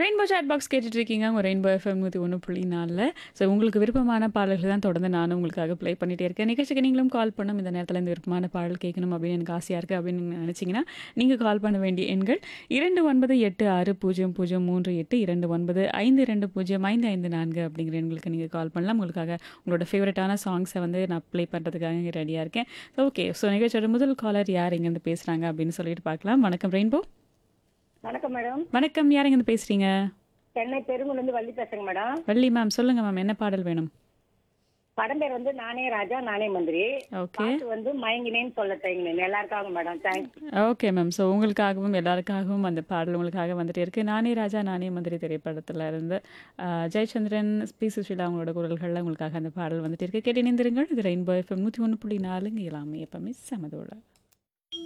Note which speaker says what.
Speaker 1: rainbow chat box கேட்டுட்டு இருக்கீங்க உங்கள் ரெயின்போ எஃப்எம் நூற்றி ஒன்று புள்ளி நாலில் ஸோ உங்களுக்கு விருப்பமான பாடல்கள் தான் தொடர்ந்து நானும் உங்களுக்காக ப்ளே பண்ணிகிட்டே இருக்கேன் நிகழ்ச்சிக்கு நீங்களும் கால் பண்ணும் இந்த நேரத்தில் இந்த விருப்பமான பாடல் கேட்கணும் அப்படின்னு எனக்கு ஆசையாக இருக்குது அப்படின்னு நீங்க நினச்சிங்கன்னா நீங்கள் கால் பண்ண வேண்டிய எண்கள் இரண்டு ஒன்பது எட்டு ஆறு பூஜ்ஜியம் பூஜ்ஜியம் மூன்று எட்டு இரண்டு ஒன்பது ஐந்து ரெண்டு பூஜ்ஜியம் ஐந்து ஐந்து நான்கு அப்படிங்கிற எண்களுக்கு நீங்கள் கால் பண்ணலாம் உங்களுக்காக உங்களோட ஃபேவரட்டான சாங்ஸை வந்து நான் ப்ளே பண்ணுறதுக்காக இங்கே ரெடியாக இருக்கேன் ஓகே ஸோ நிகழ்ச்சியோட முதல் காலர் யார் இங்கேருந்து பேசுகிறாங்க அப்படின்னு சொல்லிட்டு பார்க்கலாம் வணக்கம் ரெயின்போ
Speaker 2: வணக்கம் மேடம்
Speaker 1: வணக்கம் யார் இங்கேருந்து பேசுகிறீங்க
Speaker 2: சென்னை பெருங்குலேருந்து வள்ளி பேசுறேங்க மேடம்
Speaker 1: வள்ளி மேம் சொல்லுங்க மேம் என்ன பாடல் வேணும்
Speaker 2: படம் பேர் வந்து நானே ராஜா நானே மந்திரி
Speaker 1: ஓகே
Speaker 2: பாட்டு வந்து மயங்கினேன்னு சொல்ல தயங்கினேன் எல்லாருக்காக madam thanks
Speaker 1: okay ma'am so உங்களுக்காகவும் எல்லாருக்காகவும் அந்த பாடல் உங்களுக்காக வந்துட்டே இருக்கு நானே ராஜா நானே மந்திரி திரைப்படத்தில் இருந்து ஆஹ், ஜெயச்சந்திரன் பி சுஷீலா அவங்களோட குரல்களில் உங்களுக்காக அந்த பாடல் வந்துட்டு இருக்கு கேட்டு இணைந்திருங்கள் இது ரெயின்போ எஃப்எம் நூற்றி ஒன்று புள்ளி நாலுங்க எல்லாமே எப்பவுமே சமதோட